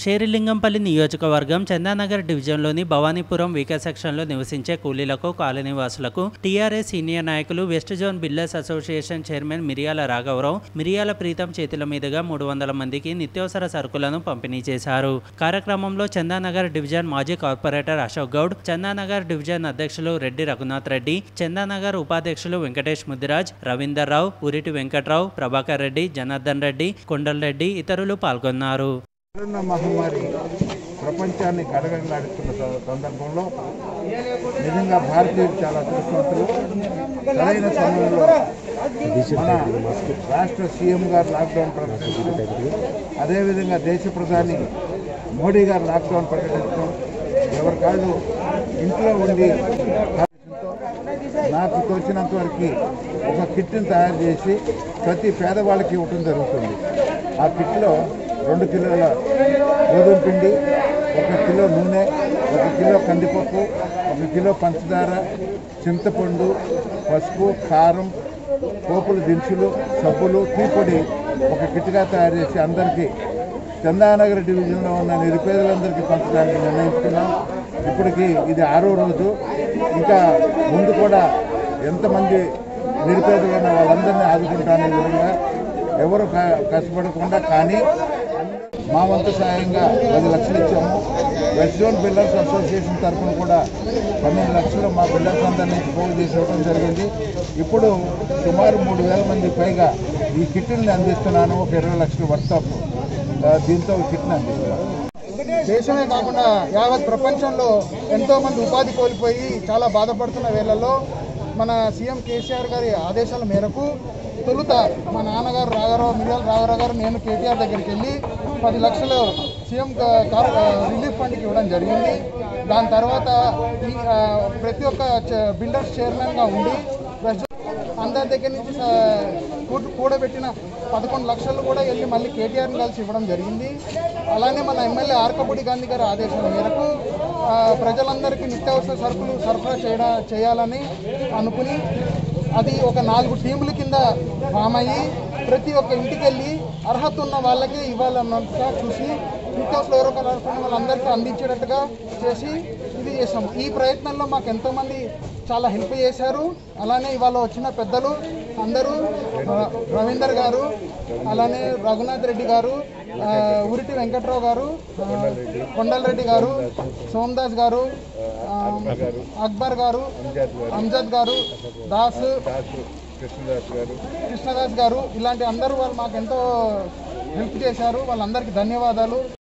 షేరిలింగంపల్లి నియోజకవర్గం చందానగర్ డివిజన్లోని భవానీపురం వీకే సెక్షన్లో నివసించే కూలీలకు కాలనీవాసులకు టీఆర్ఎస్ సీనియర్ నాయకులు west zone builders association chairman Miriyala రాఘవరావు మిరియాల ప్రీతం చేతుల మీదుగా మూడు వందల మందికి నిత్యావసర సరుకులను పంపిణీ చేశారు కార్యక్రమంలో చందానగర్ డివిజన్ మాజీ కార్పొరేటర్ అశోక్ గౌడ్ చందానగర్ డివిజన్ అధ్యక్షులు రెడ్డి రఘునాథ్ రెడ్డి చందానగర్ ఉపాధ్యక్షులు వెంకటేష్ ముదిరాజ్ రవీందర్ రావు ఉరిటి వెంకట్రావు ప్రభాకర్ రెడ్డి జనార్దన్ రెడ్డి కొండల్ రెడ్డి ఇతరులు పాల్గొన్నారు కరోనా మహమ్మారి ప్రపంచాన్ని గడగడలాడుతున్న స- సందర్భంలో నిజంగా భారతీయులు చాలా అదృష్టవంతులు సరైన సమయంలో మన రాష్ట్ర సీఎం గారు లాక్డౌన్ ప్రకటించడం అదేవిధంగా దేశ ప్రధాని మోడీ గారు లాక్డౌన్ ప్రకటించడం ఎవరి కాదు ఇంట్లో ఉండి నాకు తోచినంత వరకు ఒక కిట్ని తయారు చేసి ప్రతి పేదవాళ్ళకి ఇవ్వటం జరుగుతుంది ఆ కిట్లో రెండు కిలోల గోధుమ పిండి ఒక కిలో నూనె ఒక కిలో కందిపప్పు ఒక కిలో పంచదార చింతపండు పసుపు కారం పోపుల దినుసులు సబ్బులు టీ పొడి ఒక కిట్గా తయారు చేసి అందరికీ చందానగర్ డివిజన్లో ఉన్న నిరుపేదలందరికీ పంచడానికి నిర్ణయించుకున్నాం ఇప్పటికి ఇది ఆరో రోజు ఇంకా ముందు కూడా ఎంతమంది నిరుపేదలు ఉన్న వాళ్ళందరినీ ఆదుకుంటానే విధంగా ఎవరు క- కష్టపడకుండా కానీ మా వంతు సాయంగా పది లక్షలు ఇచ్చాము వెస్ట్ జోన్ బిల్డర్స్ అసోసియేషన్ తరఫున కూడా పన్నెండు లక్షలు మా బిల్డర్స్ అందరినీ పోగు చేసి ఇవ్వడం జరిగింది ఇప్పుడు సుమారు మూడు వేల మంది పైగా ఈ కిట్ని అందిస్తున్నాను ఒక ఇరవై లక్షల వర్తాపు దీంతో ఈ కిట్ని అందిస్తున్నాను దేశమే కాకుండా యావత్ ప్రపంచంలో ఎంతో మంది ఉపాధి కోల్పోయి చాలా బాధపడుతున్న వేళల్లో మన సీఎం కేసీఆర్ గారి ఆదేశాల మేరకు తొలుత మా నాన్నగారు రాఘారావు మిర్యాల రాఘారావు గారు నేను కేటీఆర్ దగ్గరికి వెళ్ళి పది లక్షలు సీఎం కా- కార్ రిలీఫ్ ఫండ్కి ఇవ్వడం జరిగింది దాని తర్వాత ఈ ఆ, ప్రతి ఒక్క చ- బిల్డర్స్ చైర్మన్గా ఉండి ప్రజ- అందరి దగ్గర నుంచి స- కూడ- కూడబెట్టిన పదకొండు లక్షలు కూడా వెళ్ళి మళ్ళీ కేటీఆర్ని కలిసి ఇవ్వడం జరిగింది అలానే మన ఎమ్మెల్యే ఆర్కపూడి గాంధీ గారి ఆదేశాల మేరకు ఆ, ప్రజలందరికీ నిత్యావసర సరుకులు సరఫరా చేయడా చేయాలని అనుకుని అది ఒక నాలుగు టీముల కింద ఫామ్ అయ్యి ప్రతి ఒక్క ఇంటికి వెళ్ళి అర్హత ఉన్న వాళ్ళకే ఇవ్వాలన్నట్టుగా చూసి నిత్యావసర ఎవరో ఒకరు అర్హత ఉన్న వాళ్ళందరికీ అందించేటట్టుగా చేసి ఇది చేసాం ఈ ప్రయత్నంలో మాకు ఎంతోమంది చాలా హెల్ప్ చేశారు అలానే ఇవాళ వచ్చిన పెద్దలు అందరూ ర- రవీందర్ గారు అలానే రఘునాథ్ రెడ్డి గారు ఆ, ఉరిటి వెంకట్రావు గారు ఆ, కొండలరెడ్డి గారు సోమదాస్ గారు ఆ, అక్బర్ గారు అంజద్ గారు దాస్ కృష్ణదాస్ గారు కృష్ణదాస్ గారు ఇలాంటి అందరూ వాళ్ళు మాకు ఎంతో హెల్ప్ చేశారు వాళ్ళందరికీ ధన్యవాదాలు